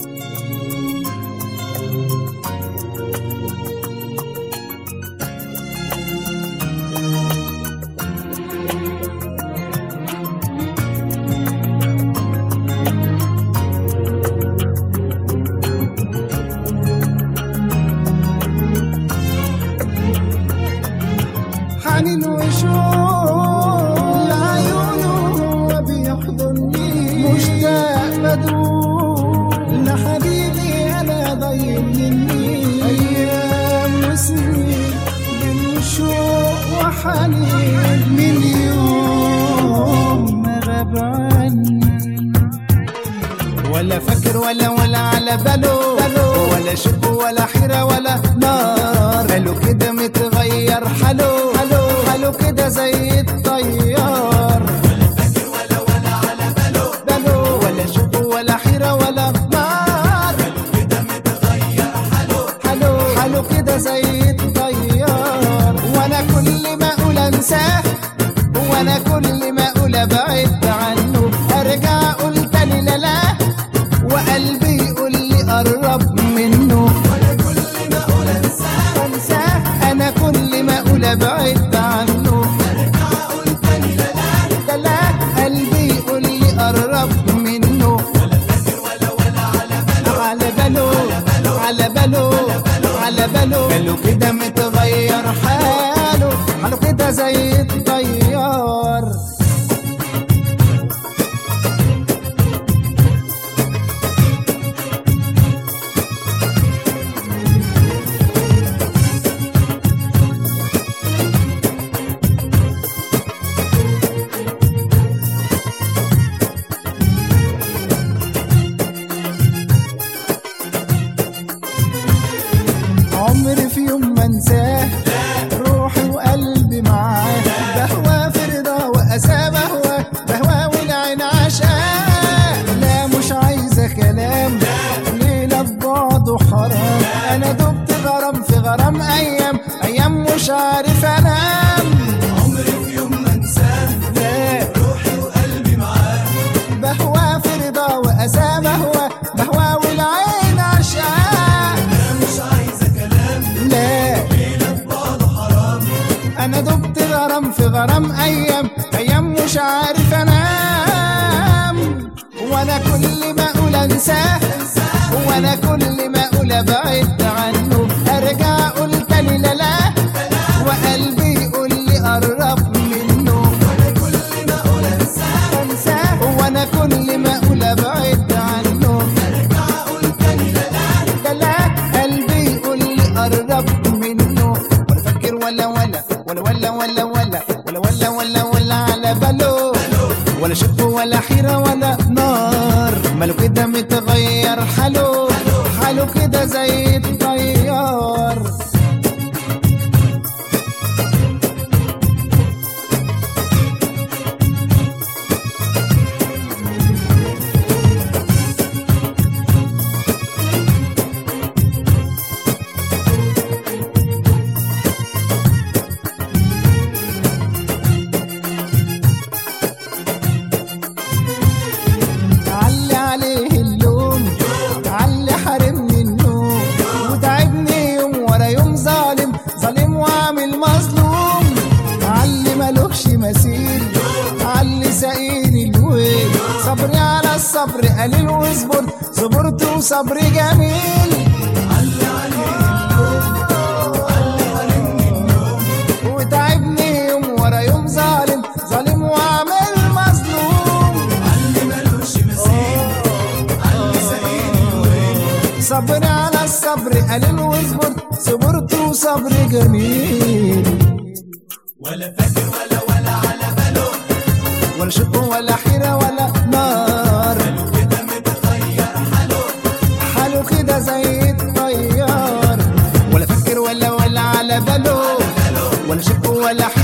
حنين وشوق لعيونه وهو بيحضني مشتاق بدوق لحبيبي انا ضايق مني ايام وسنين بالشوق وحنين من يوم ما غاب عني ولا فاكر ولا ولا على باله ولا شك ولا حيرة ولا نار قالوا كده متغير حاله حاله كده زي الطيار باله ولا شك ولا حيرة ولا نار حاله حاله كده زي الطيار وانا كل ما اقول انساه وانا كل ما اقول ابعد عنه ارجع اقول تاني لا لا وقلبي يقول لي قرب منه وانا كل ما اقول انساه انساه انا كل ما اقول ابعد عنه ارجع اقول تاني لا لا لا لا قلبي يقول لي قرب منه على باله على باله على باله باله كده متغير حاله حاله كده زي الطيار عمري في يوم ما انساه روحي وقلبي معاه بهوى في رضا واسى بهوى بهوى والعين عشاه لا مش عايزه كلام ليله في بعضه حرام انا دبت غرام في غرام ايام ايام مش عارف انام عمري في يوم ما انساه لا روحي وقلبي معاه بهوى في رضا واسى بهوى بهوى والعين عشاه انا مش عايزه كلام لا ليله في بعضه حرام انا دبت غرام في غرام ايام ايام مش عارف انام وانا كل ما اقول انساه وانا كل ما اقول ابعد عنه ارجع اقول تاني لا لا وقلبي يقول لي قرب منه وانا كل ما اقول انساه انساه وانا كل ما اقول ابعد عنه ارجع اقول تاني لا لا لا لا قلبي يقول لي قرب منه ولا فاكر ولا ولا ولا ولا ولا ولا ولا ولا ولا ولا على باله ولا شك ولا حيرة ولا نار ماله كده متغير حاله حاله كده زي الطيار علي عليه اللوم علي حرمني النوم وتعبني يوم ورا يوم ظالم ظالم وعامل مظلوم علي ملوكش مثيل علي ساقيني الويل صبري على الصبر قليل واصبر صبرت وصبر جميل علي عليه اللوم علي حرمني النوم وتعبني يوم ورا يوم ظالم ظالم وعامل مظلوم علي ملوش مثيل علي ساقيني الويل صبر على الصبر قليل واصبر صبرت وصبر جميل ولا فاكر ولا ولا على باله ولا شق ولا حيرة ولا نار كده متغير حاله حاله كده زي الطيار ولا فكر ولا ولا على باله ولا شق ولا حيرة